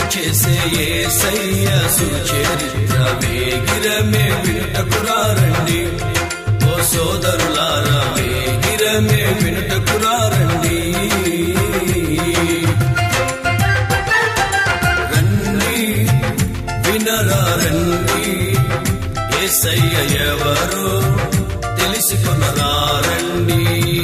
చేసే ఏసయ్య సుచరిత్ర వేగిరమే వినుటకురారండి ఓ సోదరులారా వేగిరమే వినుటకురారండి రండి వినరా రండి ఏసయ్య ఎవరో తెలుసుకునరా రండి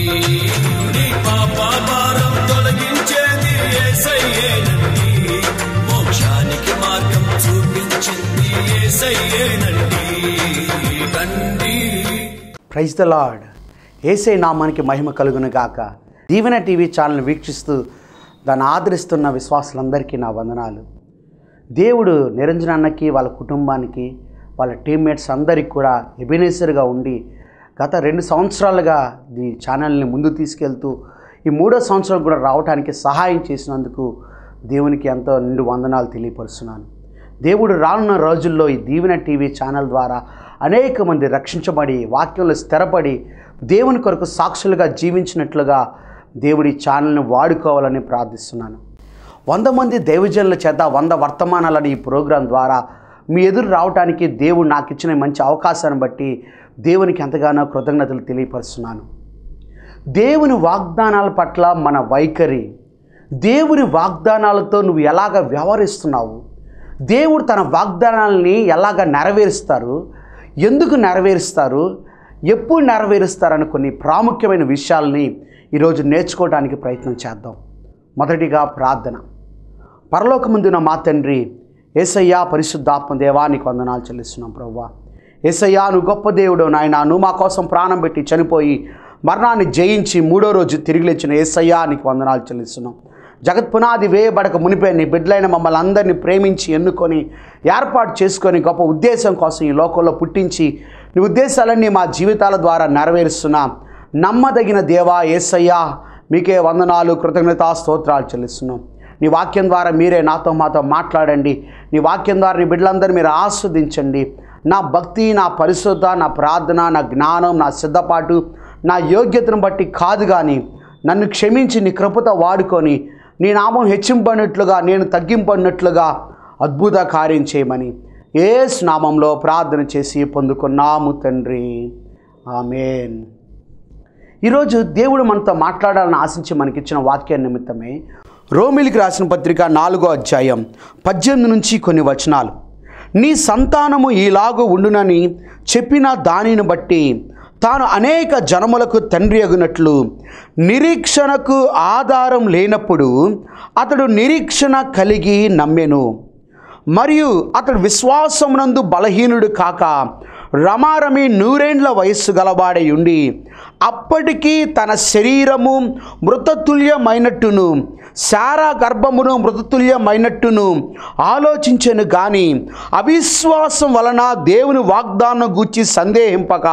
నీ పాప భారం తొలగించేది ఏసయ్యేనండి మోక్షానికి మార్గం చూపించింది ఏసయ్యేనండి రండి ప్రైజ్ ద లార్డ్ ఏసే నామానికి మహిమ కలుగును గాక దీవెన టీవీ ఛానల్ వీక్షిస్తూ దాన్ని ఆదరిస్తున్న విశ్వాసులందరికీ నా వందనాలు దేవుడు నిరంజన అన్నకి వాళ్ళ కుటుంబానికి వాళ్ళ టీమ్మేట్స్ అందరికి కూడా ఎబినేసర్గా ఉండి గత రెండు సంవత్సరాలుగా ఈ ఛానల్ని ముందు తీసుకెళ్తూ ఈ మూడో సంవత్సరం కూడా రావడానికి సహాయం చేసినందుకు దేవునికి ఎంతో నిండు వందనాలు తెలియపరుస్తున్నాను దేవుడు రానున్న రోజుల్లో ఈ దీవెన టీవీ ఛానల్ ద్వారా అనేక మంది రక్షించబడి వాక్యంలో స్థిరపడి దేవుని కొరకు సాక్షులుగా జీవించినట్లుగా దేవుడి ఛానల్ని వాడుకోవాలని ప్రార్థిస్తున్నాను వంద మంది దైవజనుల చేత వంద వర్తమానాలని ఈ ప్రోగ్రాం ద్వారా మీ ఎదురు రావడానికి దేవుడు నాకు ఇచ్చిన మంచి అవకాశాన్ని బట్టి దేవునికి ఎంతగానో కృతజ్ఞతలు తెలియపరుస్తున్నాను దేవుని వాగ్దానాల పట్ల మన వైఖరి దేవుని వాగ్దానాలతో నువ్వు ఎలాగ వ్యవహరిస్తున్నావు దేవుడు తన వాగ్దానాలని ఎలాగ నెరవేరుస్తారు ఎందుకు నెరవేరుస్తారు ఎప్పుడు నెరవేరుస్తారని కొన్ని ప్రాముఖ్యమైన విషయాల్ని ఈరోజు నేర్చుకోవడానికి ప్రయత్నం చేద్దాం మొదటిగా ప్రార్థన పరలోకముందున మా తండ్రి ఏసయ్యా పరిశుద్ధాత్మ దేవానికి వందనాలు చెల్లిస్తున్నాం ప్రవ్వా ఏసయ్యా నువ్వు గొప్ప దేవుడు నాయన నువ్వు మా కోసం ప్రాణం పెట్టి చనిపోయి మరణాన్ని జయించి మూడో రోజు తిరిగి లేచిన ఏసయ్యా నీకు వందనాలు చెల్లిస్తున్నాం జగత్ పునాది వేయబడక మునిపే నీ బిడ్డలైన మమ్మల్ని అందరినీ ప్రేమించి ఎన్నుకొని ఏర్పాటు చేసుకొని గొప్ప ఉద్దేశం కోసం ఈ లోకంలో పుట్టించి నీ ఉద్దేశాలన్నీ మా జీవితాల ద్వారా నెరవేరుస్తున్నాం నమ్మదగిన దేవా ఏసయ్యా మీకే వందనాలు కృతజ్ఞతా స్తోత్రాలు చెల్లిస్తున్నాం నీ వాక్యం ద్వారా మీరే నాతో మాతో మాట్లాడండి నీ వాక్యం ద్వారా నీ బిడ్డలందరూ మీరు ఆస్వాదించండి నా భక్తి నా పరిశుద్ధ నా ప్రార్థన నా జ్ఞానం నా సిద్ధపాటు నా యోగ్యతను బట్టి కాదు కానీ నన్ను క్షమించి నీ కృపతో వాడుకొని నీ నామం హెచ్చింపడినట్లుగా నేను తగ్గింపడినట్లుగా అద్భుత కార్యం చేయమని ఏ నామంలో ప్రార్థన చేసి పొందుకున్నాము తండ్రి ఆమెన్ ఈరోజు దేవుడు మనతో మాట్లాడాలని ఆశించి మనకిచ్చిన వాక్య నిమిత్తమే రోమిలికి రాసిన పత్రిక నాలుగో అధ్యాయం పద్దెనిమిది నుంచి కొన్ని వచనాలు నీ సంతానము ఈలాగు ఉండునని చెప్పిన దానిని బట్టి తాను అనేక జనములకు తండ్రి అగునట్లు నిరీక్షణకు ఆధారం లేనప్పుడు అతడు నిరీక్షణ కలిగి నమ్మెను మరియు అతడు విశ్వాసమునందు బలహీనుడు కాక రమారమి నూరేండ్ల వయస్సు గలవాడై ఉండి అప్పటికీ తన శరీరము మృతతుల్యమైనట్టును శారా గర్భమును మృతతుల్యమైనట్టును ఆలోచించెను గాని అవిశ్వాసం వలన దేవుని వాగ్దానం గూర్చి సందేహింపక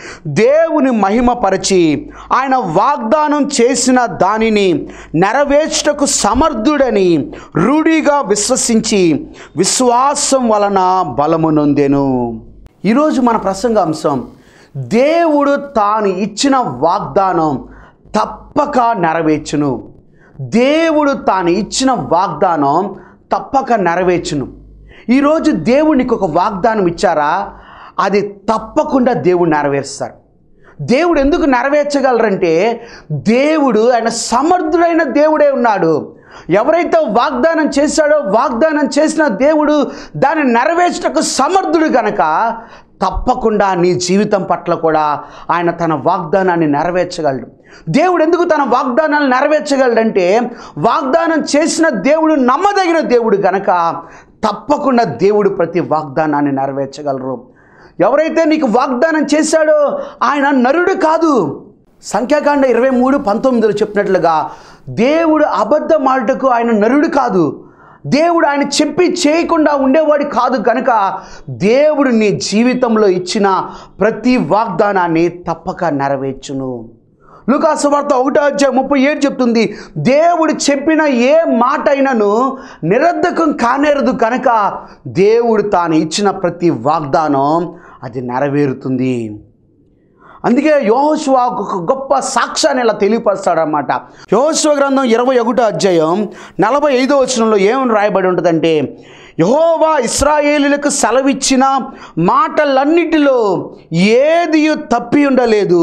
దేవుని మహిమపరచి ఆయన వాగ్దానం చేసిన దానిని నెరవేర్చుటకు సమర్థుడని రూఢిగా విశ్వసించి విశ్వాసం వలన బలము నొందెను ఈరోజు మన ప్రసంగ అంశం దేవుడు తాను ఇచ్చిన వాగ్దానం తప్పక నెరవేర్చును దేవుడు తాను ఇచ్చిన వాగ్దానం తప్పక నెరవేర్చును ఈరోజు దేవుడు నీకు ఒక వాగ్దానం ఇచ్చారా అది తప్పకుండా దేవుడు నెరవేరుస్తారు దేవుడు ఎందుకు నెరవేర్చగలరంటే దేవుడు ఆయన సమర్థుడైన దేవుడే ఉన్నాడు ఎవరైతే వాగ్దానం చేశాడో వాగ్దానం చేసిన దేవుడు దాన్ని నెరవేర్చటకు సమర్థుడు గనక తప్పకుండా నీ జీవితం పట్ల కూడా ఆయన తన వాగ్దానాన్ని నెరవేర్చగలడు దేవుడు ఎందుకు తన వాగ్దానాలు నెరవేర్చగలడంటే వాగ్దానం చేసిన దేవుడు నమ్మదగిన దేవుడు గనక తప్పకుండా దేవుడు ప్రతి వాగ్దానాన్ని నెరవేర్చగలరు ఎవరైతే నీకు వాగ్దానం చేశాడో ఆయన నరుడు కాదు సంఖ్యాకాండ ఇరవై మూడు పంతొమ్మిదిలో చెప్పినట్లుగా దేవుడు అబద్ధమాటకు ఆయన నరుడు కాదు దేవుడు ఆయన చెప్పి చేయకుండా ఉండేవాడు కాదు కనుక దేవుడు నీ జీవితంలో ఇచ్చిన ప్రతి వాగ్దానాన్ని తప్పక నెరవేర్చును లూకాసు వార్త ఒకటో అధ్యాయం ముప్పై ఏడు చెప్తుంది దేవుడు చెప్పిన ఏ మాట అయినను నిరర్ధకం కానేరదు కనుక దేవుడు తాను ఇచ్చిన ప్రతి వాగ్దానం అది నెరవేరుతుంది అందుకే యోహోశివ ఒక గొప్ప సాక్ష్యాన్ని ఇలా తెలియపరుస్తాడనమాట యోహోశివ గ్రంథం ఇరవై ఒకటో అధ్యాయం నలభై ఐదో వచనంలో ఏమని రాయబడి ఉంటుందంటే యహోవా ఇస్రాయేలులకు సెలవిచ్చిన మాటలన్నిటిలో ఏది తప్పి ఉండలేదు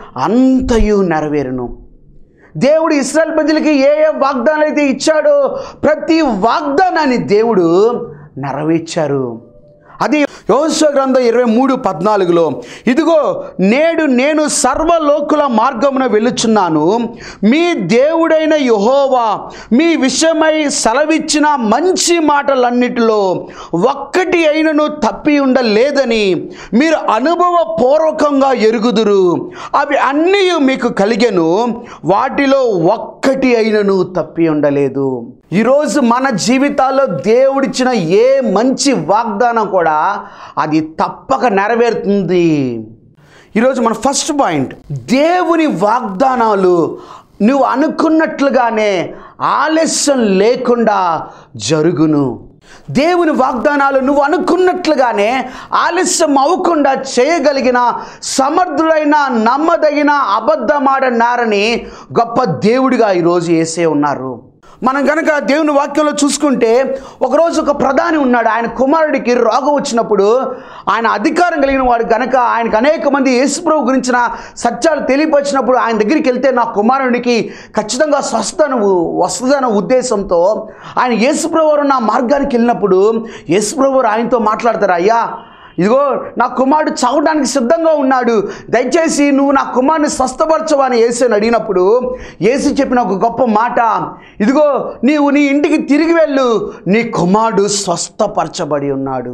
అంతయు నెరవేరును దేవుడు ఇస్రాయల్ ప్రజలకి ఏ ఏ వాగ్దానాలు అయితే ఇచ్చాడో ప్రతి వాగ్దానాన్ని దేవుడు నెరవేర్చారు అది యోశ్వ గ్రంథం ఇరవై మూడు పద్నాలుగులో ఇదిగో నేడు నేను సర్వలోకుల మార్గమున వెళ్ళుచున్నాను మీ దేవుడైన యహోవా మీ విషయమై సెలవిచ్చిన మంచి మాటలన్నిటిలో ఒక్కటి అయినను తప్పి ఉండలేదని మీరు అనుభవపూర్వకంగా ఎరుగుదురు అవి అన్నీ మీకు కలిగెను వాటిలో ఒక్కటి అయినను తప్పి ఉండలేదు ఈరోజు మన జీవితాల్లో దేవుడిచ్చిన ఏ మంచి వాగ్దానం కూడా అది తప్పక నెరవేరుతుంది ఈరోజు మన ఫస్ట్ పాయింట్ దేవుని వాగ్దానాలు నువ్వు అనుకున్నట్లుగానే ఆలస్యం లేకుండా జరుగును దేవుని వాగ్దానాలు నువ్వు అనుకున్నట్లుగానే ఆలస్యం అవ్వకుండా చేయగలిగిన సమర్థుడైన నమ్మదగిన అబద్ధమాడన్నారని గొప్ప దేవుడిగా ఈరోజు వేసే ఉన్నారు మనం కనుక దేవుని వాక్యంలో చూసుకుంటే ఒకరోజు ఒక ప్రధాని ఉన్నాడు ఆయన కుమారుడికి రోగం వచ్చినప్పుడు ఆయన అధికారం కలిగిన వాడు కనుక ఆయనకు అనేక మంది యేసుప్రభు గురించిన సత్యాలు తెలియపరిచినప్పుడు ఆయన దగ్గరికి వెళ్తే నా కుమారుడికి ఖచ్చితంగా స్వస్థను వస్తుందన్న ఉద్దేశంతో ఆయన యేసుప్రభు వారు నా మార్గానికి వెళ్ళినప్పుడు యేసుప్రభు వారు ఆయనతో మాట్లాడతారు అయ్యా ఇదిగో నా కుమారుడు చావడానికి సిద్ధంగా ఉన్నాడు దయచేసి నువ్వు నా కుమారుని స్వస్థపరచవని ఏసని అడిగినప్పుడు ఏసి చెప్పిన ఒక గొప్ప మాట ఇదిగో నీవు నీ ఇంటికి తిరిగి వెళ్ళు నీ కుమారుడు స్వస్థపరచబడి ఉన్నాడు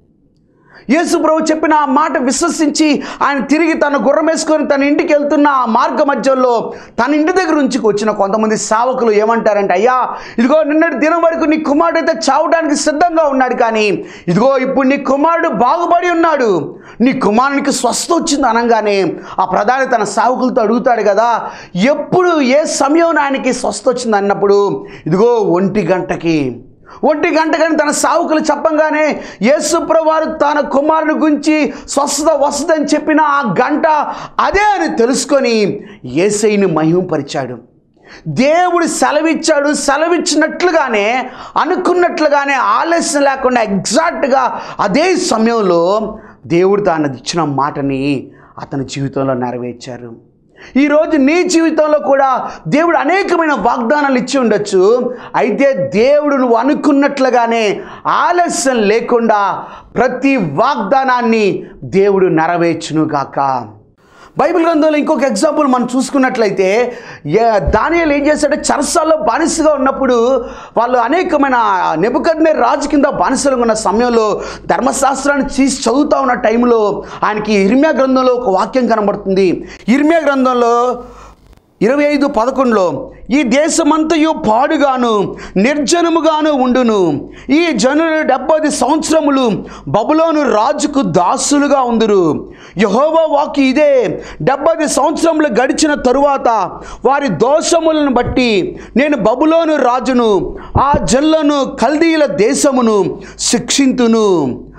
యేసు ప్రభు చెప్పిన ఆ మాట విశ్వసించి ఆయన తిరిగి తన గుర్రం వేసుకొని తన ఇంటికి వెళ్తున్న ఆ మార్గ మధ్యలో తన ఇంటి దగ్గర నుంచి వచ్చిన కొంతమంది సేవకులు ఏమంటారంటే అయ్యా ఇదిగో నిన్నటి దినం వరకు నీ కుమారుడు అయితే చావడానికి సిద్ధంగా ఉన్నాడు కానీ ఇదిగో ఇప్పుడు నీ కుమారుడు బాగుపడి ఉన్నాడు నీ కుమారునికి స్వస్థ వచ్చింది అనగానే ఆ ప్రధాని తన సేవకులతో అడుగుతాడు కదా ఎప్పుడు ఏ సమయం ఆయనకి స్వస్థ వచ్చింది అన్నప్పుడు ఇదిగో ఒంటి గంటకి ఒంటి గంట కానీ తన సావుకులు చెప్పంగానే యేసుప్రభు వారు తన కుమారుని గురించి స్వస్థత వస్తుందని చెప్పిన ఆ గంట అదే అని తెలుసుకొని ఏసైని మహిమపరిచాడు దేవుడు సెలవిచ్చాడు సెలవిచ్చినట్లుగానే అనుకున్నట్లుగానే ఆలస్యం లేకుండా ఎగ్జాక్ట్గా అదే సమయంలో దేవుడు తాను ఇచ్చిన మాటని అతని జీవితంలో నెరవేర్చారు ఈరోజు నీ జీవితంలో కూడా దేవుడు అనేకమైన వాగ్దానాలు ఇచ్చి ఉండొచ్చు అయితే దేవుడు నువ్వు అనుకున్నట్లుగానే ఆలస్యం లేకుండా ప్రతి వాగ్దానాన్ని దేవుడు నెరవేర్చును గాక బైబిల్ గ్రంథంలో ఇంకొక ఎగ్జాంపుల్ మనం చూసుకున్నట్లయితే దానియాలు ఏం చేశాడంటే చరసాల్లో బానిసగా ఉన్నప్పుడు వాళ్ళు అనేకమైన నెబుకద్నే రాజు కింద బానిసలుగా ఉన్న సమయంలో ధర్మశాస్త్రాన్ని తీసి చదువుతా ఉన్న టైంలో ఆయనకి ఇర్మియా గ్రంథంలో ఒక వాక్యం కనబడుతుంది ఇర్మియా గ్రంథంలో ఇరవై ఐదు పదకొండులో ఈ దేశమంతయు పాడుగాను నిర్జనముగాను ఉండును ఈ జనులు డెబ్బది సంవత్సరములు బబులోను రాజుకు దాసులుగా ఉందురు యహోవా వాకి ఇదే డెబ్బది సంవత్సరములు గడిచిన తరువాత వారి దోషములను బట్టి నేను బబులోను రాజును ఆ జల్లను కల్దీల దేశమును శిక్షింతును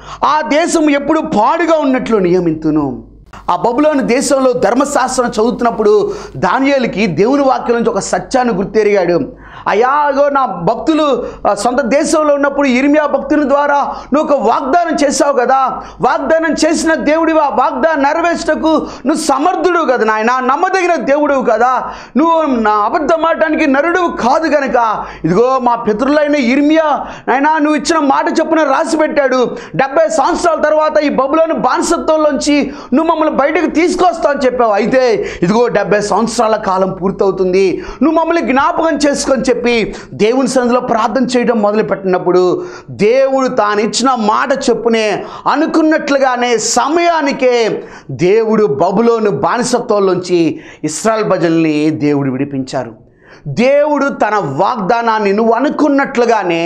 ఆ దేశం ఎప్పుడు పాడుగా ఉన్నట్లు నియమింతును ఆ బబులోని దేశంలో ధర్మశాస్త్రం చదువుతున్నప్పుడు దానియేలుకి దేవుని వాక్యం నుంచి ఒక సత్యాన్ని గుర్తెరిగాడు అయ్యా అగో నా భక్తులు ఆ, సొంత దేశంలో ఉన్నప్పుడు ఇర్మియా భక్తుల ద్వారా నువ్వు ఒక వాగ్దానం చేశావు కదా వాగ్దానం చేసిన దేవుడివి ఆ వాగ్దానం నెరవేర్చటకు నువ్వు సమర్థుడు కదా నాయన నమ్మదగిన దేవుడు కదా నువ్వు నా అబద్ధం ఆడటానికి నరుడు కాదు గనక ఇదిగో మా పితరులైన ఇర్మియా నాయనా నువ్వు ఇచ్చిన మాట చొప్పున రాసి పెట్టాడు డెబ్బై సంవత్సరాల తర్వాత ఈ బబులోని బానిసత్వంలోంచి నువ్వు మమ్మల్ని బయటకు తీసుకొస్తావు అని చెప్పావు అయితే ఇదిగో డెబ్బై సంవత్సరాల కాలం పూర్తవుతుంది నువ్వు మమ్మల్ని జ్ఞాపకం చేసుకొని చెప్పి దేవుని సన్నిధిలో ప్రార్థన చేయడం మొదలుపెట్టినప్పుడు దేవుడు తాను ఇచ్చిన మాట చెప్పునే అనుకున్నట్లుగానే సమయానికే దేవుడు బబులోను బానిసత్వంలోంచి ఇస్రాయల్ ప్రజల్ని దేవుడు విడిపించారు దేవుడు తన వాగ్దానాన్ని నువ్వు అనుకున్నట్లుగానే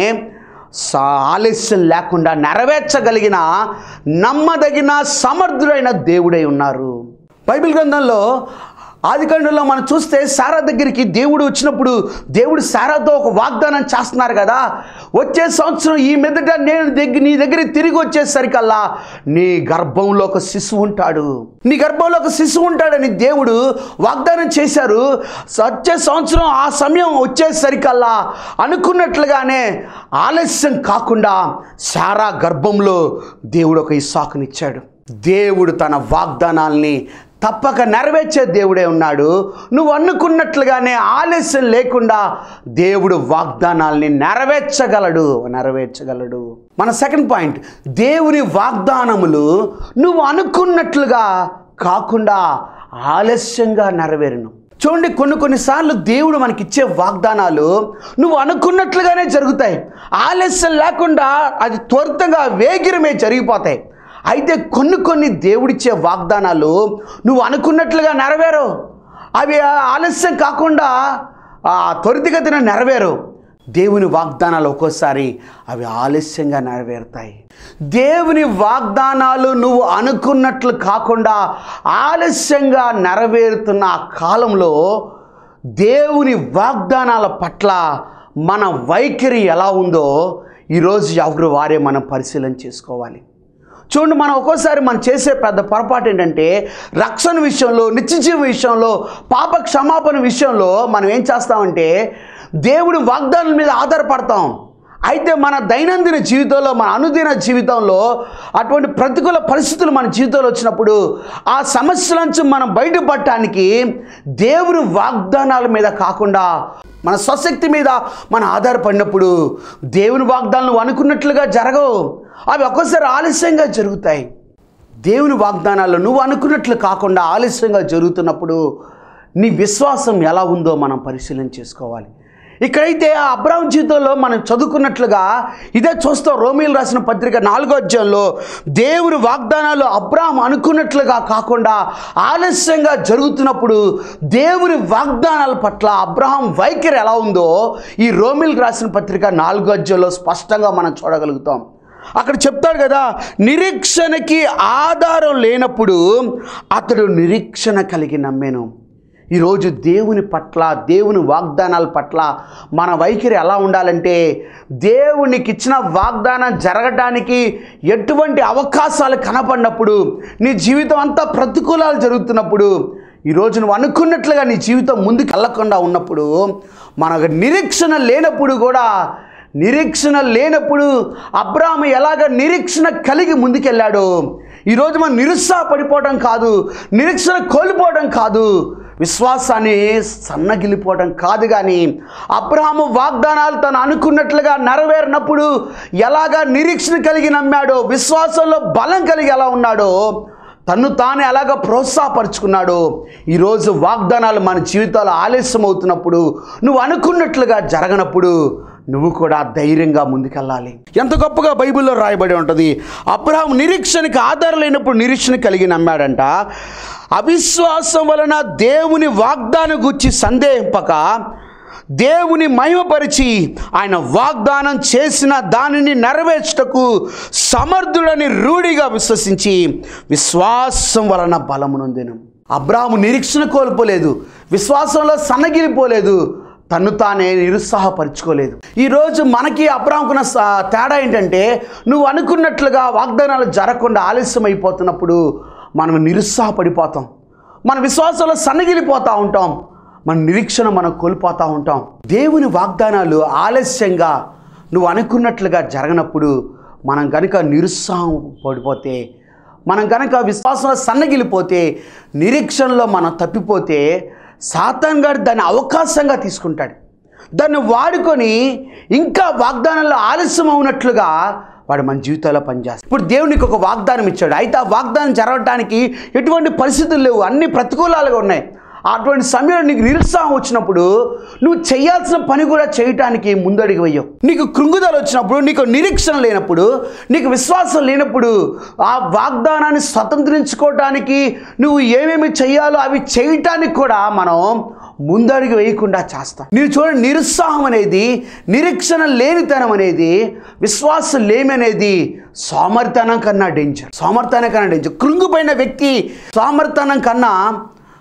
సా ఆలస్యం లేకుండా నెరవేర్చగలిగిన నమ్మదగిన సమర్థుడైన దేవుడై ఉన్నారు బైబిల్ గ్రంథంలో ఆదికాండంలో మనం చూస్తే సారా దగ్గరికి దేవుడు వచ్చినప్పుడు దేవుడు సారాతో ఒక వాగ్దానం చేస్తున్నారు కదా వచ్చే సంవత్సరం ఈ మీదట నేను దగ్గర నీ దగ్గర తిరిగి వచ్చేసరికల్లా నీ గర్భంలో ఒక శిశువు ఉంటాడు నీ గర్భంలో ఒక శిశువు ఉంటాడని దేవుడు వాగ్దానం చేశారు వచ్చే సంవత్సరం ఆ సమయం వచ్చేసరికల్లా అనుకున్నట్లుగానే ఆలస్యం కాకుండా సారా గర్భంలో దేవుడు ఒక ఇస్సాకునిచ్చాడు దేవుడు తన వాగ్దానాల్ని తప్పక నెరవేర్చే దేవుడే ఉన్నాడు నువ్వు అనుకున్నట్లుగానే ఆలస్యం లేకుండా దేవుడు వాగ్దానాల్ని నెరవేర్చగలడు నెరవేర్చగలడు మన సెకండ్ పాయింట్ దేవుని వాగ్దానములు నువ్వు అనుకున్నట్లుగా కాకుండా ఆలస్యంగా నెరవేరును చూడండి కొన్ని కొన్నిసార్లు దేవుడు మనకిచ్చే వాగ్దానాలు నువ్వు అనుకున్నట్లుగానే జరుగుతాయి ఆలస్యం లేకుండా అది త్వరితంగా వేగిరమే జరిగిపోతాయి అయితే కొన్ని కొన్ని దేవుడిచ్చే వాగ్దానాలు నువ్వు అనుకున్నట్లుగా నెరవేరు అవి ఆలస్యం కాకుండా ఆ త్వరితగతిన నెరవేరు దేవుని వాగ్దానాలు ఒక్కోసారి అవి ఆలస్యంగా నెరవేరుతాయి దేవుని వాగ్దానాలు నువ్వు అనుకున్నట్లు కాకుండా ఆలస్యంగా నెరవేరుతున్న ఆ కాలంలో దేవుని వాగ్దానాల పట్ల మన వైఖరి ఎలా ఉందో ఈరోజు ఎవరు వారే మనం పరిశీలన చేసుకోవాలి చూడండి మనం ఒక్కోసారి మనం చేసే పెద్ద పొరపాటు ఏంటంటే రక్షణ విషయంలో నిత్యజీవ విషయంలో పాప క్షమాపణ విషయంలో మనం ఏం చేస్తామంటే దేవుడి వాగ్దానం మీద ఆధారపడతాం అయితే మన దైనందిన జీవితంలో మన అనుదిన జీవితంలో అటువంటి ప్రతికూల పరిస్థితులు మన జీవితంలో వచ్చినప్పుడు ఆ సమస్యల నుంచి మనం బయటపడటానికి దేవుని వాగ్దానాల మీద కాకుండా మన స్వశక్తి మీద మనం ఆధారపడినప్పుడు దేవుని వాగ్దానాలు నువ్వు అనుకున్నట్లుగా జరగవు అవి ఒక్కోసారి ఆలస్యంగా జరుగుతాయి దేవుని వాగ్దానాలు నువ్వు అనుకున్నట్లు కాకుండా ఆలస్యంగా జరుగుతున్నప్పుడు నీ విశ్వాసం ఎలా ఉందో మనం పరిశీలన చేసుకోవాలి ఇక్కడైతే ఆ అబ్రాహం జీవితంలో మనం చదువుకున్నట్లుగా ఇదే చూస్తాం రోమిల్ రాసిన పత్రిక నాలుగో అధ్యాయంలో దేవుని వాగ్దానాలు అబ్రాహం అనుకున్నట్లుగా కాకుండా ఆలస్యంగా జరుగుతున్నప్పుడు దేవుని వాగ్దానాల పట్ల అబ్రహాం వైఖరి ఎలా ఉందో ఈ రోమిల్ రాసిన పత్రిక నాలుగో అధ్యాయంలో స్పష్టంగా మనం చూడగలుగుతాం అక్కడ చెప్తాడు కదా నిరీక్షణకి ఆధారం లేనప్పుడు అతడు నిరీక్షణ కలిగి నమ్మాను ఈరోజు దేవుని పట్ల దేవుని వాగ్దానాల పట్ల మన వైఖరి ఎలా ఉండాలంటే దేవునికి ఇచ్చిన వాగ్దానం జరగటానికి ఎటువంటి అవకాశాలు కనపడినప్పుడు నీ జీవితం అంతా ప్రతికూలాలు జరుగుతున్నప్పుడు ఈరోజు నువ్వు అనుకున్నట్లుగా నీ జీవితం ముందుకు వెళ్ళకుండా ఉన్నప్పుడు మనకు నిరీక్షణ లేనప్పుడు కూడా నిరీక్షణ లేనప్పుడు అబ్రాహ్మ ఎలాగ నిరీక్షణ కలిగి ముందుకెళ్ళాడో ఈరోజు మనం నిరుత్సాహపడిపోవడం కాదు నిరీక్షణ కోల్పోవడం కాదు విశ్వాసాన్ని సన్నగిలిపోవడం కాదు కానీ అబ్రహాము వాగ్దానాలు తను అనుకున్నట్లుగా నెరవేరినప్పుడు ఎలాగా నిరీక్షణ కలిగి నమ్మాడో విశ్వాసంలో బలం కలిగి ఎలా ఉన్నాడో తన్ను తాను ఎలాగ ప్రోత్సాహపరుచుకున్నాడో ఈరోజు వాగ్దానాలు మన జీవితాలు ఆలస్యం అవుతున్నప్పుడు నువ్వు అనుకున్నట్లుగా జరగనప్పుడు నువ్వు కూడా ధైర్యంగా ముందుకెళ్ళాలి ఎంత గొప్పగా బైబిల్లో రాయబడి ఉంటుంది అబ్రహాం నిరీక్షణకి ఆధారం లేనప్పుడు నిరీక్షణ కలిగి నమ్మాడంట అవిశ్వాసం వలన దేవుని వాగ్దానం గురించి సందేహింపక దేవుని మహిమపరిచి ఆయన వాగ్దానం చేసిన దానిని నెరవేర్చుటకు సమర్థుడని రూఢిగా విశ్వసించి విశ్వాసం వలన బలమునొందెను అబ్రాహము నిరీక్షణ కోల్పోలేదు విశ్వాసంలో సన్నగిలిపోలేదు తన్ను తానే నిరుత్సాహపరుచుకోలేదు ఈరోజు మనకి అబ్రాహంకున్న స- తేడా ఏంటంటే నువ్వు అనుకున్నట్లుగా వాగ్దానాలు జరగకుండా ఆలస్యం అయిపోతున్నప్పుడు మనం నిరుత్సాహపడిపోతాం మన విశ్వాసంలో సన్నగిలిపోతూ ఉంటాం మన నిరీక్షణ మనం కోల్పోతూ ఉంటాం దేవుని వాగ్దానాలు ఆలస్యంగా నువ్వు అనుకున్నట్లుగా జరగనప్పుడు మనం కనుక నిరుత్సాహం పడిపోతే మనం కనుక విశ్వాసంలో సన్నగిలిపోతే నిరీక్షణలో మనం తప్పిపోతే సాతాన్ గారు దాన్ని అవకాశంగా తీసుకుంటాడు దాన్ని వాడుకొని ఇంకా వాగ్దానంలో ఆలస్యం అవునట్లుగా వాడు మన జీవితాల్లో పనిచేస్తాడు ఇప్పుడు దేవునికి ఒక వాగ్దానం ఇచ్చాడు అయితే ఆ వాగ్దానం జరగడానికి ఎటువంటి పరిస్థితులు లేవు అన్ని ప్రతికూలాలుగా ఉన్నాయి అటువంటి సమయంలో నీకు నిరుత్సాహం వచ్చినప్పుడు నువ్వు చేయాల్సిన పని కూడా చేయటానికి ముందడుగు వెయ్యవు నీకు కృంగుదల వచ్చినప్పుడు నీకు నిరీక్షణ లేనప్పుడు నీకు విశ్వాసం లేనప్పుడు ఆ వాగ్దానాన్ని స్వతంత్రించుకోవటానికి నువ్వు ఏమేమి చేయాలో అవి చేయటానికి కూడా మనం ముందడుగు వేయకుండా చేస్తాం మీరు చూడండి నిరుత్సాహం అనేది నిరీక్షణ లేనితనం అనేది విశ్వాసం లేమి అనేది సోమర్తనం కన్నా డేంజర్ సోమర్తనం కన్నా డేంజర్ కృంగిపోయిన వ్యక్తి సోమర్తనం కన్నా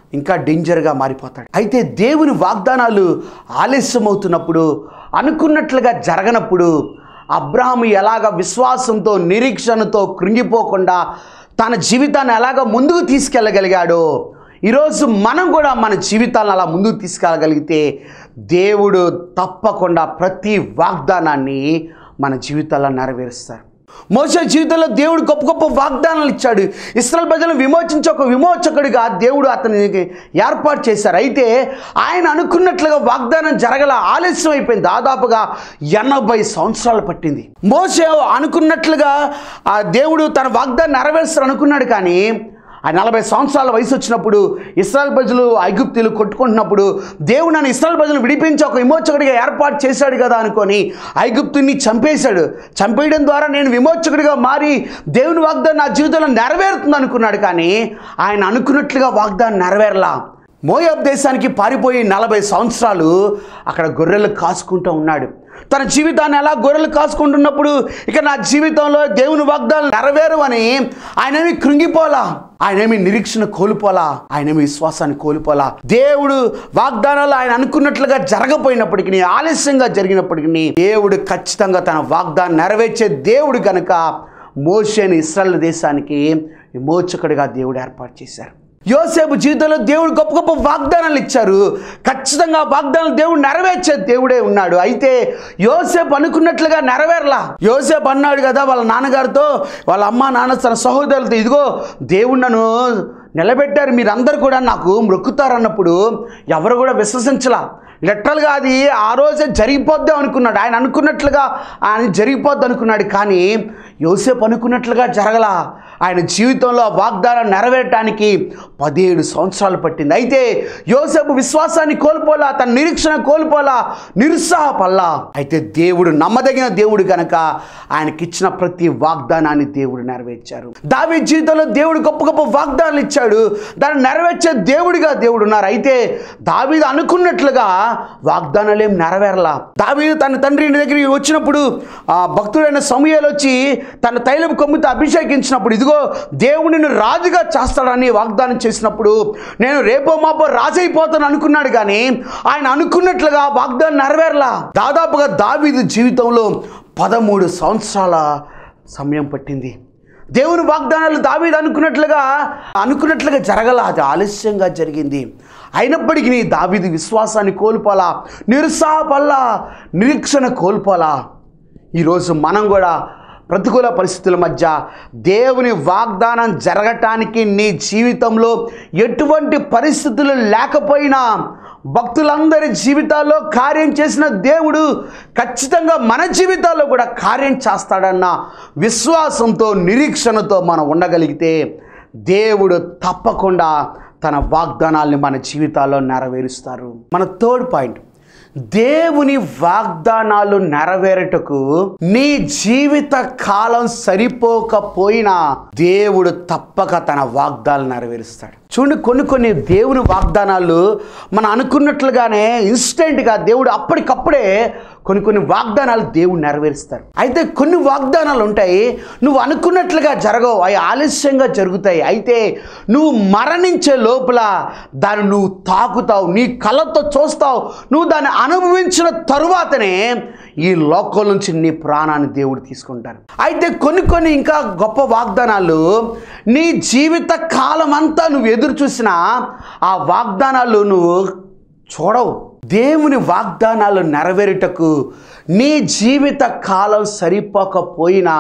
ఇంకా డేంజర్గా మారిపోతాడు అయితే దేవుని వాగ్దానాలు ఆలస్యమవుతున్నప్పుడు అనుకున్నట్లుగా జరగనప్పుడు అబ్రహాము ఎలాగ విశ్వాసంతో నిరీక్షణతో కృంగిపోకుండా తన జీవితాన్ని ఎలాగ ముందుకు తీసుకెళ్ళగలిగాడో ఈరోజు మనం కూడా మన జీవితాలను అలా ముందుకు తీసుకెళ్ళగలిగితే దేవుడు తప్పకుండా ప్రతి వాగ్దానాన్ని మన జీవితాల్లో నెరవేరుస్తారు మోసే జీవితంలో దేవుడు గొప్ప గొప్ప వాగ్దానాలు ఇచ్చాడు ఇస్రాయల్ ప్రజలను విమోచించే ఒక విమోచకుడిగా దేవుడు అతనికి ఏర్పాటు చేశారు అయితే ఆయన అనుకున్నట్లుగా వాగ్దానం జరగల ఆలస్యం అయిపోయింది దాదాపుగా ఎనభై సంవత్సరాలు పట్టింది మోసే అనుకున్నట్లుగా ఆ దేవుడు తన వాగ్దానం నెరవేరుస్తారు అనుకున్నాడు కానీ ఆ నలభై సంవత్సరాల వయసు వచ్చినప్పుడు ఇస్రాయల్ ప్రజలు ఐగుప్తులు కొట్టుకుంటున్నప్పుడు దేవుడు నన్ను ఇస్రాయల్ ప్రజలు విడిపించి ఒక విమోచకుడిగా ఏర్పాటు చేశాడు కదా అనుకొని ఐగుప్తుని చంపేశాడు చంపేయడం ద్వారా నేను విమోచకుడిగా మారి దేవుని వాగ్దానం నా జీవితంలో నెరవేరుతుంది అనుకున్నాడు కానీ ఆయన అనుకున్నట్లుగా వాగ్దానం నెరవేరలా మోయాబ్ దేశానికి పారిపోయి నలభై సంవత్సరాలు అక్కడ గొర్రెలు కాసుకుంటూ ఉన్నాడు తన జీవితాన్ని ఎలా గొర్రెలు కాసుకుంటున్నప్పుడు ఇక నా జీవితంలో దేవుని వాగ్దానం నెరవేరు అని ఆయనేమి కృంగిపోలా ఆయనేమి నిరీక్షణ కోల్పోలా ఆయనేమి విశ్వాసాన్ని కోల్పోలా దేవుడు వాగ్దానాలు ఆయన అనుకున్నట్లుగా జరగపోయినప్పటికీ ఆలస్యంగా జరిగినప్పటికీ దేవుడు ఖచ్చితంగా తన వాగ్దానం నెరవేర్చే దేవుడు కనుక మోషేని ఇస్రాయల్ దేశానికి విమోచకుడిగా దేవుడు ఏర్పాటు చేశారు యోసేపు జీవితంలో దేవుడు గొప్ప గొప్ప వాగ్దానాలు ఇచ్చారు ఖచ్చితంగా వాగ్దానాలు దేవుడు నెరవేర్చే దేవుడే ఉన్నాడు అయితే యోసేపు అనుకున్నట్లుగా నెరవేరలా యోసేపు అన్నాడు కదా వాళ్ళ నాన్నగారితో వాళ్ళ అమ్మ నాన్న తన సహోదరులతో ఇదిగో దేవుడు నన్ను నిలబెట్టారు మీరందరూ కూడా నాకు మొక్కుతారన్నప్పుడు ఎవరు కూడా విశ్వసించలా లిటరల్గా అది ఆ రోజే జరిగిపోద్దాం అనుకున్నాడు ఆయన అనుకున్నట్లుగా ఆయన జరిగిపోద్ది అనుకున్నాడు కానీ యోసేపు అనుకున్నట్లుగా జరగలా ఆయన జీవితంలో ఆ వాగ్దానం నెరవేరటానికి పదిహేడు సంవత్సరాలు పట్టింది అయితే యోసేపు విశ్వాసాన్ని కోల్పోలా తన నిరీక్షణ కోల్పోలా నిరుత్సాహపల్లా అయితే దేవుడు నమ్మదగిన దేవుడు కనుక ఆయనకిచ్చిన ప్రతి వాగ్దానాన్ని దేవుడు నెరవేర్చారు దావి జీవితంలో దేవుడు గొప్ప గొప్ప వాగ్దానాలు ఇచ్చాడు దాన్ని నెరవేర్చే దేవుడిగా దేవుడు ఉన్నారు అయితే దావీదు అనుకున్నట్లుగా వాగ్దానాలు ఏం నెరవేరలా దావీదు తన తండ్రి ఇంటి దగ్గరికి వచ్చినప్పుడు ఆ భక్తుడైన సమయాలు వచ్చి తన తైలం కొమ్మితో అభిషేకించినప్పుడు ఇదిగో దేవుడు నిన్ను రాజుగా చేస్తాడని వాగ్దానం చేసినప్పుడు నేను రేపో మాపో రాజు అయిపోతాను అనుకున్నాడు కానీ ఆయన అనుకున్నట్లుగా వాగ్దానం నెరవేరలా దాదాపుగా దావీదు జీవితంలో పదమూడు సంవత్సరాల సమయం పట్టింది దేవుని వాగ్దానాలు దావీదు అనుకున్నట్లుగా అనుకున్నట్లుగా జరగల అది ఆలస్యంగా జరిగింది అయినప్పటికీ దావీదు విశ్వాసాన్ని కోల్పోలా నిరుత్సాహపల్లా నిరీక్షణ కోల్పోలా ఈరోజు మనం కూడా ప్రతికూల పరిస్థితుల మధ్య దేవుని వాగ్దానం జరగటానికి నీ జీవితంలో ఎటువంటి పరిస్థితులు లేకపోయినా భక్తులందరి జీవితాల్లో కార్యం చేసిన దేవుడు ఖచ్చితంగా మన జీవితాల్లో కూడా కార్యం చేస్తాడన్న విశ్వాసంతో నిరీక్షణతో మనం ఉండగలిగితే దేవుడు తప్పకుండా తన వాగ్దానాల్ని మన జీవితాల్లో నెరవేరుస్తారు మన థర్డ్ పాయింట్ దేవుని వాగ్దానాలు నెరవేరటకు నీ జీవిత కాలం సరిపోకపోయినా దేవుడు తప్పక తన వాగ్దానాలు నెరవేరుస్తాడు చూడండి కొన్ని కొన్ని దేవుని వాగ్దానాలు మనం అనుకున్నట్లుగానే ఇన్స్టెంట్గా దేవుడు అప్పటికప్పుడే కొన్ని కొన్ని వాగ్దానాలు దేవుడు నెరవేరుస్తారు అయితే కొన్ని వాగ్దానాలు ఉంటాయి నువ్వు అనుకున్నట్లుగా జరగవు అవి ఆలస్యంగా జరుగుతాయి అయితే నువ్వు మరణించే లోపల దాన్ని నువ్వు తాకుతావు నీ కళ్ళతో చూస్తావు నువ్వు దాన్ని అనుభవించిన తరువాతనే ఈ లోకం నుంచి నీ ప్రాణాన్ని దేవుడు తీసుకుంటారు అయితే కొన్ని కొన్ని ఇంకా గొప్ప వాగ్దానాలు నీ జీవిత కాలం అంతా నువ్వు ఎదురు చూసినా ఆ వాగ్దానాలు నువ్వు చూడవు దేవుని వాగ్దానాలు నెరవేరుటకు నీ జీవిత కాలం సరిపోకపోయినా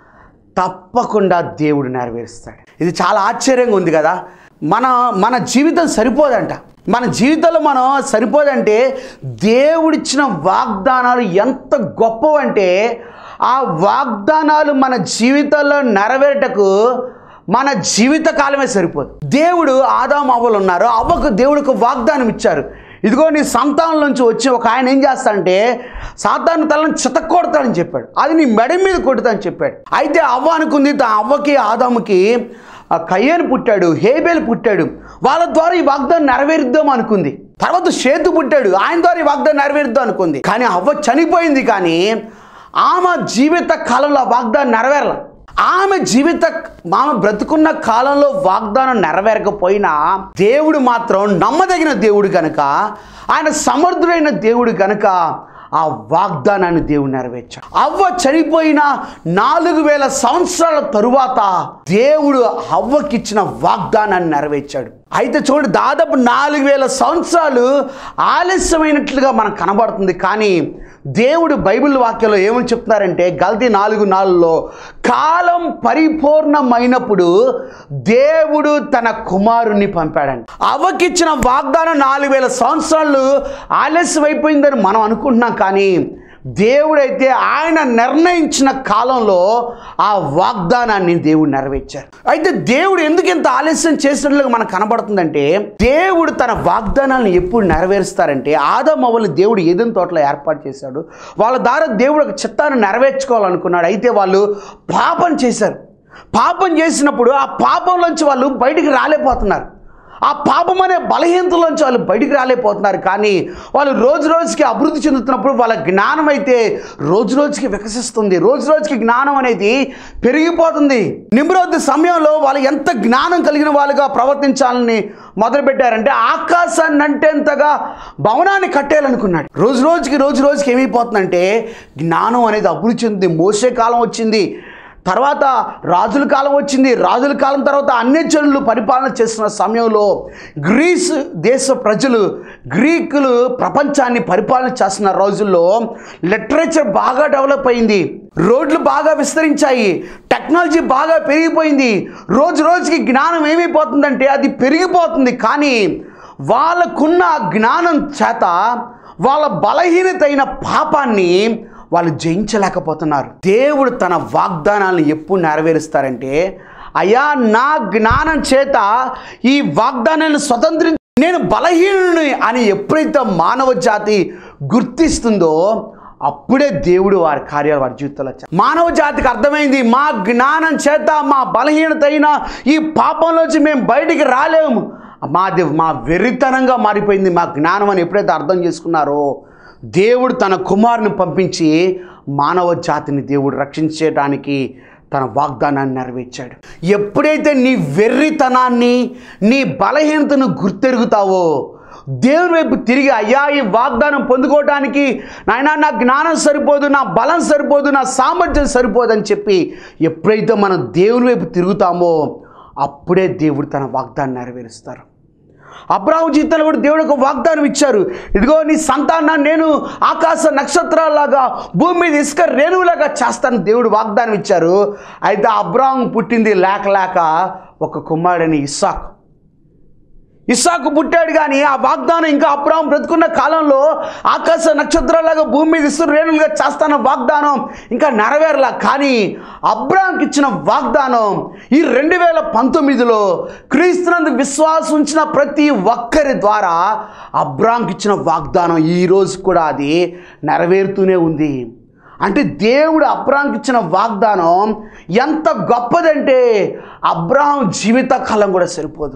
తప్పకుండా దేవుడు నెరవేరుస్తాడు ఇది చాలా ఆశ్చర్యంగా ఉంది కదా మన మన జీవితం సరిపోదంట మన జీవితంలో మనం సరిపోదంటే దేవుడిచ్చిన వాగ్దానాలు ఎంత గొప్పవంటే ఆ వాగ్దానాలు మన జీవితంలో నెరవేరటకు మన జీవిత కాలమే సరిపోదు దేవుడు ఆదాం అవ్వలు ఉన్నారు అవ్వకు దేవుడికి వాగ్దానం ఇచ్చారు ఇదిగో నీ సంతానం నుంచి వచ్చి ఒక ఆయన ఏం చేస్తాడంటే సాతాను తలను చితక్కొడతాడని చెప్పాడు అది నీ మెడ మీద కొడుతాడని చెప్పాడు అయితే అవ్వ అనుకుంది తా అవ్వకి ఆదాముకి ఆ కయ్యను పుట్టాడు హేబేలు పుట్టాడు వాళ్ళ ద్వారా ఈ వాగ్దానం నెరవేరుద్దాం అనుకుంది తర్వాత షేతు పుట్టాడు ఆయన ద్వారా ఈ వాగ్దానం నెరవేరుద్దాం అనుకుంది కానీ అవ్వ చనిపోయింది కానీ ఆమె జీవిత కాలంలో ఆ వాగ్దానం నెరవేరల ఆమె జీవిత ఆమె బ్రతుకున్న కాలంలో వాగ్దానం నెరవేరకపోయినా దేవుడు మాత్రం నమ్మదగిన దేవుడు గనుక ఆయన సమర్థుడైన దేవుడు గనుక ఆ వాగ్దానాన్ని దేవుడు నెరవేర్చాడు అవ్వ చనిపోయిన నాలుగు వేల సంవత్సరాల తరువాత దేవుడు అవ్వకిచ్చిన వాగ్దానాన్ని నెరవేర్చాడు అయితే చూడండి దాదాపు నాలుగు వేల సంవత్సరాలు ఆలస్యమైనట్లుగా మనకు కనబడుతుంది కానీ దేవుడు బైబిల్ వాక్యంలో ఏమని చెప్తున్నారంటే గల్తీ నాలుగు నాలుగులో కాలం పరిపూర్ణమైనప్పుడు దేవుడు తన కుమారుణ్ణి పంపాడండి అవ్వకిచ్చిన వాగ్దానం నాలుగు వేల సంవత్సరాలు ఆలస్యం అయిపోయిందని మనం అనుకుంటున్నాం కానీ దేవుడైతే ఆయన నిర్ణయించిన కాలంలో ఆ వాగ్దానాన్ని దేవుడు నెరవేర్చారు అయితే దేవుడు ఎందుకు ఇంత ఆలస్యం చేసినట్లుగా మనకు కనబడుతుందంటే దేవుడు తన వాగ్దానాలను ఎప్పుడు నెరవేరుస్తారంటే ఆదమవ్వలు దేవుడు ఏదైనా తోటలో ఏర్పాటు చేశాడు వాళ్ళ ద్వారా దేవుడు ఒక చిత్తాన్ని నెరవేర్చుకోవాలనుకున్నాడు అయితే వాళ్ళు పాపం చేశారు పాపం చేసినప్పుడు ఆ పాపంలోంచి వాళ్ళు బయటికి రాలేకపోతున్నారు ఆ పాపం అనే బలహీనతలోంచి వాళ్ళు బయటికి రాలేకపోతున్నారు కానీ వాళ్ళు రోజు రోజుకి అభివృద్ధి చెందుతున్నప్పుడు వాళ్ళ జ్ఞానం అయితే రోజు రోజుకి వికసిస్తుంది రోజు రోజుకి జ్ఞానం అనేది పెరిగిపోతుంది నిమ్రోద్ సమయంలో వాళ్ళు ఎంత జ్ఞానం కలిగిన వాళ్ళుగా ప్రవర్తించాలని మొదలుపెట్టారంటే ఆకాశాన్ని అంటేంతగా భవనాన్ని కట్టేయాలనుకున్నాడు రోజు రోజుకి రోజు రోజుకి ఏమైపోతుందంటే జ్ఞానం అనేది అభివృద్ధి చెందింది మోసే కాలం వచ్చింది తర్వాత రాజుల కాలం వచ్చింది రాజుల కాలం తర్వాత అన్ని జనులు పరిపాలన చేస్తున్న సమయంలో గ్రీస్ దేశ ప్రజలు గ్రీకులు ప్రపంచాన్ని పరిపాలన చేస్తున్న రోజుల్లో లిటరేచర్ బాగా డెవలప్ అయింది రోడ్లు బాగా విస్తరించాయి టెక్నాలజీ బాగా పెరిగిపోయింది రోజు రోజుకి జ్ఞానం ఏమైపోతుందంటే అది పెరిగిపోతుంది కానీ వాళ్ళకున్న ఆ జ్ఞానం చేత వాళ్ళ బలహీనతైన పాపాన్ని వాళ్ళు జయించలేకపోతున్నారు దేవుడు తన వాగ్దానాలను ఎప్పుడు నెరవేరుస్తారంటే అయ్యా నా జ్ఞానం చేత ఈ వాగ్దానాన్ని స్వతంత్రించి నేను బలహీనుని అని ఎప్పుడైతే మానవ జాతి గుర్తిస్తుందో అప్పుడే దేవుడు వారి కార్యాలు వారి జీవితంలో చే- మానవ జాతికి అర్థమైంది మా జ్ఞానం చేత మా బలహీనత అయిన ఈ పాపంలోంచి మేము బయటికి రాలేము మాది మా వెర్రితనంగా మారిపోయింది మా జ్ఞానం అని ఎప్పుడైతే అర్థం చేసుకున్నారో దేవుడు తన కుమారుని పంపించి మానవ జాతిని దేవుడు రక్షించడానికి తన వాగ్దానాన్ని నెరవేర్చాడు ఎప్పుడైతే నీ వెర్రితనాన్ని నీ బలహీనతను గుర్తెరుగుతావో దేవుని వైపు తిరిగి అయ్యా ఈ వాగ్దానం పొందుకోవడానికి నాయనా నా జ్ఞానం సరిపోదు నా బలం సరిపోదు నా సామర్థ్యం సరిపోదని చెప్పి ఎప్పుడైతే మనం దేవుని వైపు తిరుగుతామో అప్పుడే దేవుడు తన వాగ్దాన్ని నెరవేరుస్తారు అబ్రాహం జీవితంలో కూడా దేవుడు ఒక వాగ్దానం ఇచ్చారు ఇదిగో నీ సంతానాన్ని నేను ఆకాశ నక్షత్రాలాగా భూమి మీద ఇసుక రేణువులాగా చేస్తాను దేవుడు వాగ్దానం ఇచ్చారు అయితే అబ్రాహం పుట్టింది లేక లేక ఒక కుమారుడని ఇస్సాకు ఇస్సాకు పుట్టాడు కానీ ఆ వాగ్దానం ఇంకా అబ్రాహం బ్రతుకున్న కాలంలో ఆకాశ నక్షత్రాలాగా భూమి మీద ఇసు రేణులుగా చేస్తాన వాగ్దానం ఇంకా నెరవేరలా కానీ అబ్రాహంకి ఇచ్చిన వాగ్దానం ఈ రెండు వేల పంతొమ్మిదిలో క్రీస్తునందు విశ్వాసం ఉంచిన ప్రతి ఒక్కరి ద్వారా అబ్రాహంకి ఇచ్చిన వాగ్దానం ఈ రోజు కూడా అది నెరవేరుతూనే ఉంది అంటే దేవుడు అబ్రాహంకి ఇచ్చిన వాగ్దానం ఎంత గొప్పదంటే అబ్రాహం జీవిత కాలం కూడా సరిపోదు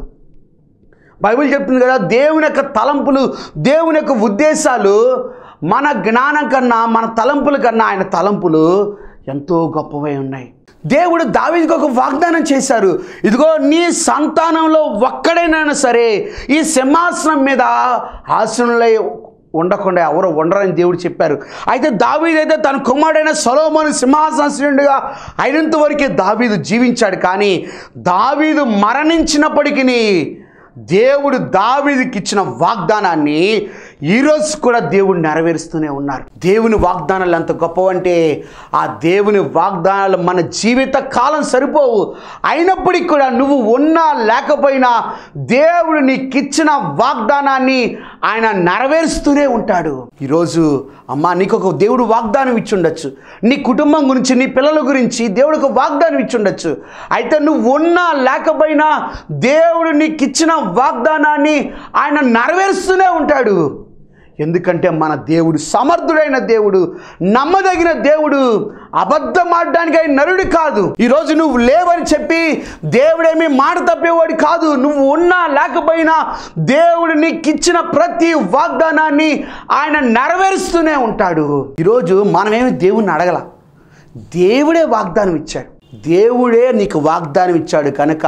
బైబిల్ చెప్తుంది కదా దేవుని యొక్క తలంపులు దేవుని యొక్క ఉద్దేశాలు మన జ్ఞానం కన్నా మన తలంపుల కన్నా ఆయన తలంపులు ఎంతో గొప్పవై ఉన్నాయి దేవుడు దావీదికి ఒక వాగ్దానం చేశారు ఇదిగో నీ సంతానంలో ఒక్కడైనా సరే ఈ సింహాసనం మీద ఆసనంలో ఉండకుండా ఎవరు ఉండరని దేవుడు చెప్పారు అయితే దావీదు అయితే తన కుమారుడైన సొలోమోను సింహాసనుడిగా అయినంత వరకే దావీదు జీవించాడు కానీ దావీదు మరణించినప్పటికీ దేవుడు దావీదుకి ఇచ్చిన వాగ్దానాన్ని ఈరోజు కూడా దేవుడు నెరవేరుస్తూనే ఉన్నారు దేవుని వాగ్దానాలు ఎంత గొప్పవంటే ఆ దేవుని వాగ్దానాలు మన జీవిత కాలం సరిపోవు అయినప్పటికీ కూడా నువ్వు ఉన్నా లేకపోయినా దేవుడు నీకిచ్చిన వాగ్దానాన్ని ఆయన నెరవేరుస్తూనే ఉంటాడు ఈరోజు అమ్మా నీకు ఒక దేవుడు వాగ్దానం ఇచ్చి ఉండొచ్చు నీ కుటుంబం గురించి నీ పిల్లల గురించి దేవుడు ఒక వాగ్దానం ఇచ్చి ఉండొచ్చు అయితే నువ్వు ఉన్నా లేకపోయినా దేవుడు నీకు ఇచ్చిన వాగ్దానాన్ని ఆయన నెరవేరుస్తూనే ఉంటాడు ఎందుకంటే మన దేవుడు సమర్థుడైన దేవుడు నమ్మదగిన దేవుడు అబద్ధం ఆడడానికి ఆయన నరుడు కాదు ఈరోజు నువ్వు లేవని చెప్పి దేవుడేమీ మాట తప్పేవాడు కాదు నువ్వు ఉన్నా లేకపోయినా దేవుడు నీకు ఇచ్చిన ప్రతి వాగ్దానాన్ని ఆయన నెరవేరుస్తూనే ఉంటాడు ఈరోజు మనమేమి దేవుణ్ణి అడగల దేవుడే వాగ్దానం ఇచ్చాడు దేవుడే నీకు వాగ్దానం ఇచ్చాడు కనుక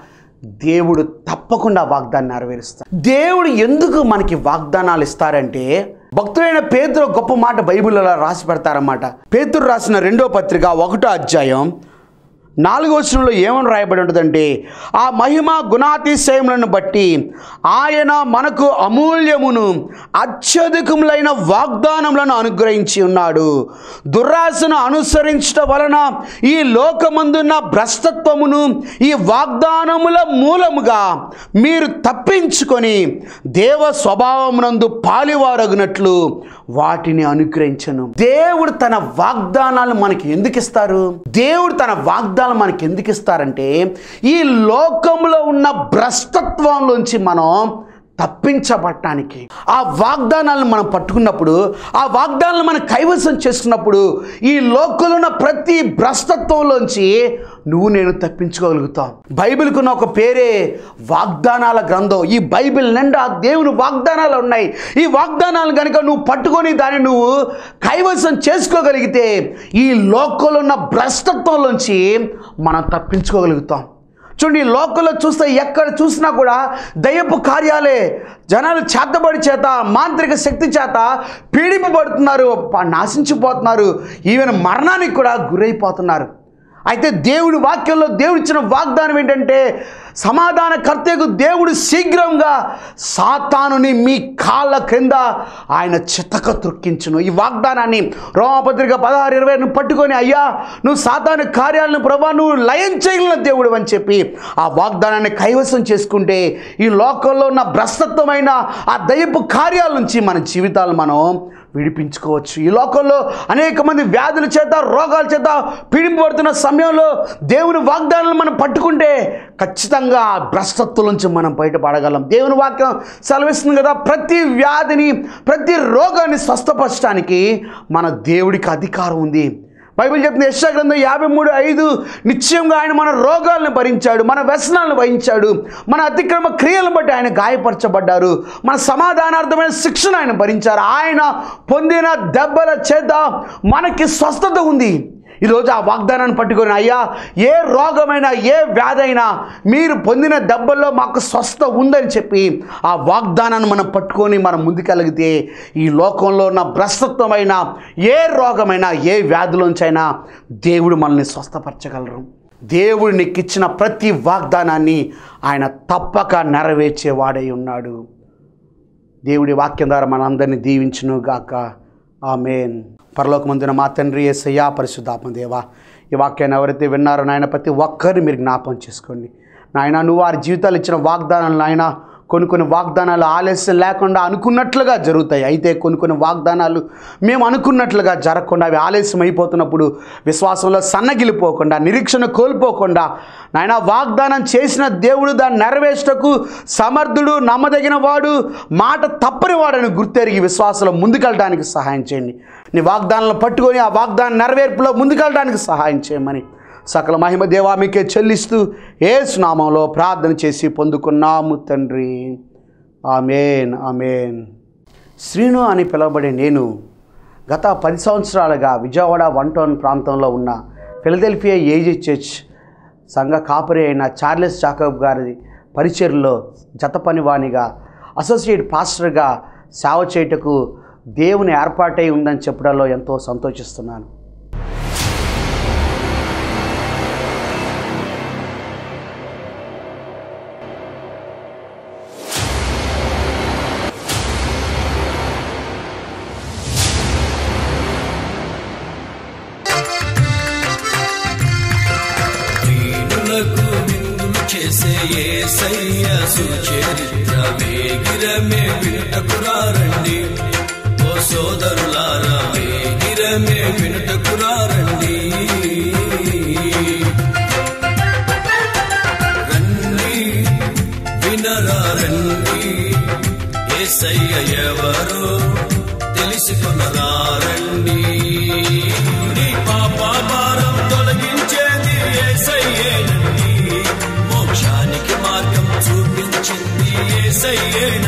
దేవుడు తప్పకుండా వాగ్దానం నెరవేరుస్తాడు దేవుడు ఎందుకు మనకి వాగ్దానాలు ఇస్తారంటే భక్తుడైన పేతురు గొప్ప మాట బైబిల్లో రాసి పెడతారన్నమాట పేతురు రాసిన రెండో పత్రిక ఒకటో అధ్యాయం నాలుగో వచనంలో ఏమని రాయబడి ఉంటుందంటే ఆ మహిమ గుణాతిశయములను బట్టి ఆయన మనకు అమూల్యమును అత్యధికములైన వాగ్దానములను అనుగ్రహించి ఉన్నాడు దుర్రాశను అనుసరించడం వలన ఈ లోకమందున్న భ్రష్టత్వమును ఈ వాగ్దానముల మూలముగా మీరు తప్పించుకొని దేవ స్వభావమునందు పాలివారగునట్లు వాటిని అనుగ్రహించను దేవుడు తన వాగ్దానాలు మనకి ఎందుకు ఇస్తారు దేవుడు తన వాగ్దానాలు మనకి ఎందుకు ఇస్తారంటే ఈ లోకంలో ఉన్న భ్రష్టత్వంలోంచి మనం తప్పించబడటానికి ఆ వాగ్దానాలను మనం పట్టుకున్నప్పుడు ఆ వాగ్దానాలను మనం కైవసం చేసుకున్నప్పుడు ఈ లోకంలో ఉన్న ప్రతి భ్రష్టత్వంలోంచి నువ్వు నేను తప్పించుకోగలుగుతాం బైబిల్కున్న ఒక పేరే వాగ్దానాల గ్రంథం ఈ బైబిల్ నిండా దేవుని వాగ్దానాలు ఉన్నాయి ఈ వాగ్దానాలు కనుక నువ్వు పట్టుకొని దాన్ని నువ్వు కైవసం చేసుకోగలిగితే ఈ లోకంలో ఉన్న భ్రష్టత్వంలోంచి మనం తప్పించుకోగలుగుతాం చూడండి ఈ లోకంలో చూస్తే ఎక్కడ చూసినా కూడా దయ్యపు కార్యాలే జనాలు చేతబడి చేత మాంత్రిక శక్తి చేత పీడింపబడుతున్నారు ప- నాశించిపోతున్నారు ఈవెన్ మరణానికి కూడా గురైపోతున్నారు అయితే దేవుడి వాక్యంలో దేవుడు ఇచ్చిన వాగ్దానం ఏంటంటే సమాధాన కర్తకు దేవుడు శీఘ్రంగా సాతానుని మీ కాళ్ళ క్రింద ఆయన చితక త్రొక్కించును ఈ వాగ్దానాన్ని రోమపత్రిక పదహారు ఇరవై పట్టుకొని అయ్యా నువ్వు సాతాను కార్యాలను ప్రభా నువ్వు లయం చేయగలిగిన దేవుడు అని చెప్పి ఆ వాగ్దానాన్ని కైవసం చేసుకుంటే ఈ లోకంలో ఉన్న భ్రష్టత్వమైన ఆ దయపు కార్యాల నుంచి మన జీవితాలు మనం విడిపించుకోవచ్చు ఈ లోకంలో అనేక మంది వ్యాధుల చేత రోగాల చేత పీడింపబడుతున్న సమయంలో దేవుని వాగ్దానాలను మనం పట్టుకుంటే ఖచ్చితంగా ఆ భ్రష్టత్వం నుంచి మనం బయటపడగలం దేవుని వాక్యం సెలవిస్తుంది కదా ప్రతి వ్యాధిని ప్రతి రోగాన్ని స్వస్థపరచడానికి మన దేవుడికి అధికారం ఉంది బైబిల్ చెప్తుంది యెషయా గ్రంథం యాభై మూడు ఐదు నిశ్చయంగా ఆయన మన రోగాలను భరించాడు మన వ్యసనాలను వహించాడు మన అతిక్రమ క్రియలను బట్టి ఆయన గాయపరచబడ్డారు మన సమాధానార్థమైన శిక్షణ ఆయన భరించారు ఆయన పొందిన దెబ్బల చేత మనకి స్వస్థత ఉంది ఈరోజు ఆ వాగ్దానాన్ని పట్టుకొని అయ్యా ఏ రోగమైనా ఏ వ్యాధైనా మీరు పొందిన దెబ్బల్లో మాకు స్వస్థ ఉందని చెప్పి ఆ వాగ్దానాన్ని మనం పట్టుకొని మనం ముందుకెళ్ళగితే ఈ లోకంలో ఉన్న భ్రష్టత్వమైన ఏ రోగమైనా ఏ వ్యాధిలోంచైనా దేవుడు మనల్ని స్వస్థపరచగలరు దేవుడు నీకు ఇచ్చిన ప్రతి వాగ్దానాన్ని ఆయన తప్పక నెరవేర్చేవాడై ఉన్నాడు దేవుడి వాక్యం ద్వారా మనందరినీ దీవించును గాక ఆమెన్ పరలోకమందున మా తండ్రి ఏసయ్యా పరిశుద్ధాత్మ దేవా ఈ వాక్యాన్ని ఎవరైతే విన్నారో నాయన ప్రతి ఒక్కరిని మీరు జ్ఞాపం చేసుకోండి నాయన నువ్వు వారి జీవితాలు ఇచ్చిన వాగ్దానాలు నాయన కొన్ని కొన్ని వాగ్దానాలు ఆలస్యం లేకుండా అనుకున్నట్లుగా జరుగుతాయి అయితే కొన్ని కొన్ని వాగ్దానాలు మేము అనుకున్నట్లుగా జరగకుండా అవి ఆలస్యం అయిపోతున్నప్పుడు విశ్వాసంలో సన్నగిలిపోకుండా నిరీక్షణ కోల్పోకుండా నాయన వాగ్దానం చేసిన దేవుడు దాన్ని నెరవేర్చటకు సమర్థుడు నమ్మదగిన వాడు మాట తప్పని వాడని గుర్తెరిగి విశ్వాసంలో ముందుకెళ్ళడానికి సహాయం చేయండి నీ వాగ్దానాలను పట్టుకొని ఆ వాగ్దాన నెరవేర్పులో ముందుకెళ్ళడానికి సహాయం చేయమని సకల మహిమ దేవా మీకే చెల్లిస్తూ ఏ స్నామంలో ప్రార్థన చేసి పొందుకున్నాము తండ్రి ఆమెన్ ఆమెన్ శ్రీను అని పిలువబడే నేను గత పది సంవత్సరాలుగా విజయవాడ వన్ టౌన్ ప్రాంతంలో ఉన్న ఫిలదెల్ఫియా ఏజీ చర్చ్ సంఘ కాపరి అయిన చార్లెస్ జాకబ్ గారి పరిచర్లో జత పనివానిగా అసోసియేట్ పాస్టర్గా సేవ చేయుటకు దేవుని ఏర్పాటై ఉందని చెప్పడంలో ఎంతో సంతోషిస్తున్నాను దీనులకు విందులు చేసే యేసయ్య సుచరిత్ర వేగిరమే వినుటకురారండి ఓ సోదరులారా వేగిరమే వినుటకురారండి రండి వినరా రండి యేసయ్య ఎవరో తెలుసుకునరా రండి నీ పాప భారం తొలగించేది యేసయ్యేనండి మోక్షానికి మార్గం చూపించింది యేసయ్యేనండి